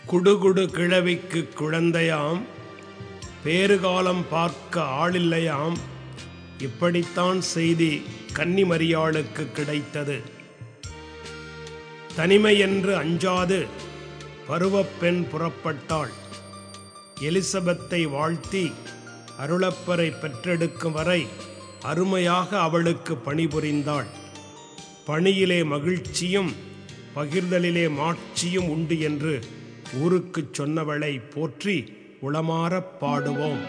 குடுகுடு கிழவிக்கு குழந்தையாம் பேறுகாலம் பார்க்க ஆளில்லையாம் இப்படித்தான் செய்தி கன்னிமரியாளுக்கு கிடைத்தது தனிமை என்று அஞ்சாது பருவப்பெண் புறப்பட்டாள் எலிசபெத்தை வாழ்த்தி அருளப்பரை பெற்றெடுக்கும் வரை அருமையாக அவளுக்கு பணிபுரிந்தாள் பணியிலே மகிழ்ச்சியும் பகிர்தலிலே மாட்சியும் உண்டு என்று ஊருக்குச் சொன்னவளை போற்றி உளமாறப் பாடுவோம்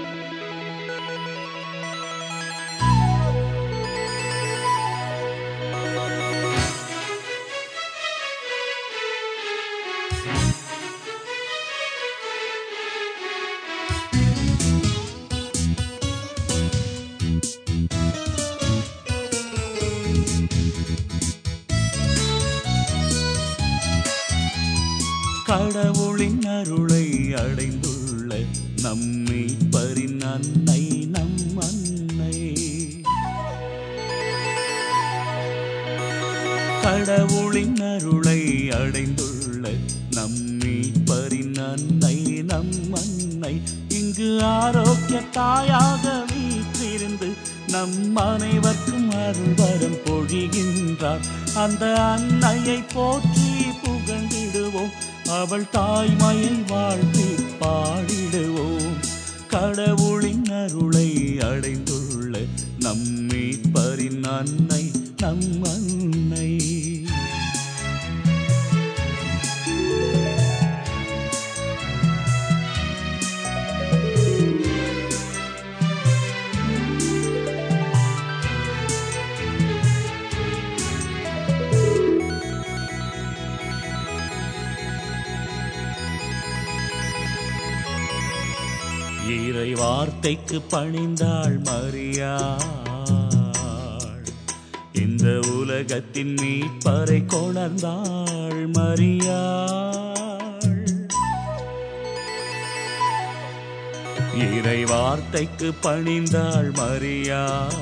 கடவுளின் அருளை அடைந்துள்ள நம்மை பரின் அன்னை நம் அன்னை கடவுளின் அருளை அடைந்துள்ள நம்மை பரின் அன்னை நம் அன்னை இங்கு ஆரோக்கிய தாயாக வீற்றிருந்து நம் அனைவர்க்கும் அருள்வரம் பொழிகின்றார் அந்த அன்னையை போற்றி புகழ்ந்திடுவோம் அவள் தாய்மையை வாழ்த்தி பாடிடுவோம் கடவுளின் அருளை அடைந்துள்ள நம்மை பரின் அன்னை நம் அன்னை இறை வார்த்தைக்கு பணிந்தாள் மரியாள் இந்த உலகத்தின் மீட்பறை கொணர்ந்தாள் மரியாள் இறை வார்த்தைக்கு பணிந்தாள் மரியாள்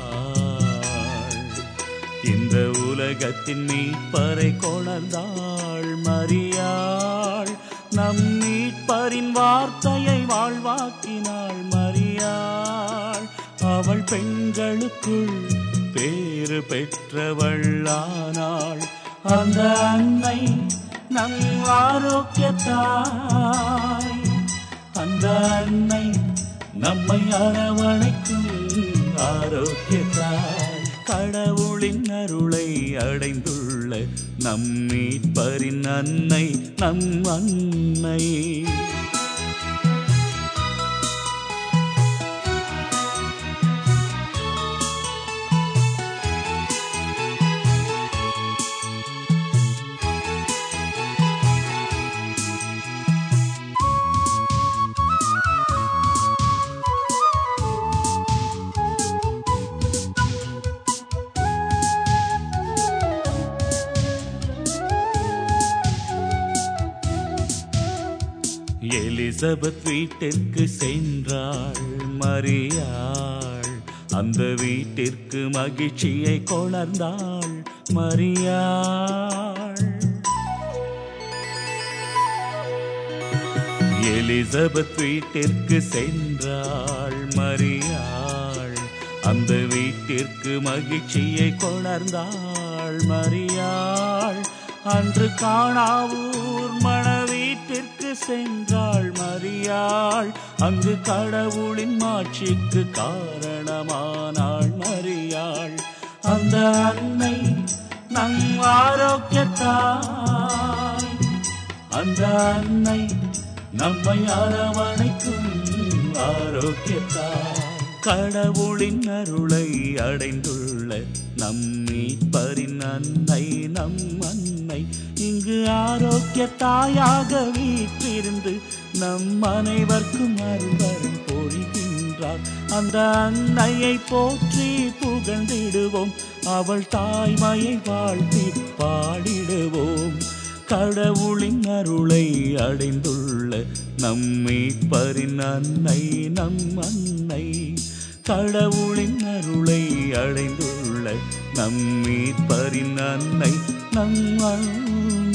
இந்த உலகத்தின் மீட்பறை கொணர்ந்தாள் மரியாள் நம் மீட்பரின் வார்த்தையை வாழ்வாக்கினாள் மரியாள் அவள் பெண்களுக்குள் பேறு பெற்றவளானாள் அந்த அன்னை நம் ஆரோக்கியத்தாய் அந்த அன்னை நம்மை அரவணைக்கும் ஆரோக்கியத்தாய் கடவுளின் அருளை அடைந்துள்ள நம் மீட்பரின் அன்னை நம் அன்னை எலிசபெத் வீட்டிற்கு சென்றாள் மரியாள் அந்த வீட்டிற்கு மகிழ்ச்சியை கொணர்ந்தாள் மரியாள் எலிசபெத் வீட்டிற்கு சென்றாள் மரியாள் அந்த வீட்டிற்கு மகிழ்ச்சியை கொணர்ந்தாள் மரியாள் அன்று காணாவூர் மண வீட்டிற்கு சென்றாள் மரியாள் அங்கு கடவுளின் மாட்சிக்கு காரணமானாள் மரியாள் அந்த அன்னை நம் ஆரோக்கியத்தாய் அந்த அன்னை நம்மை அரவணைக்கும் ஆரோக்கியத்தாய் கடவுளின் அருளை அடைந்துள்ள நம் மீட்பரின் அன்னை நம் அன்னை இங்கு ஆரோக்கிய தாயாக வீற்றிருந்து நம் அனைவர்க்கும் அருள்வரம் பொழிகின்றார் அந்த அன்னையை போற்றி புகழ்ந்திடுவோம் அவள் தாய்மையை வாழ்த்தி பாடிடுவோம் கடவுளின் அருளை அடைந்துள்ள நம்மை பரின் அன்னை நம் அன்னை கடவுளின் அருளை அடைந்துள்ள நம்மை பரின் அன்னை நம் அன்னை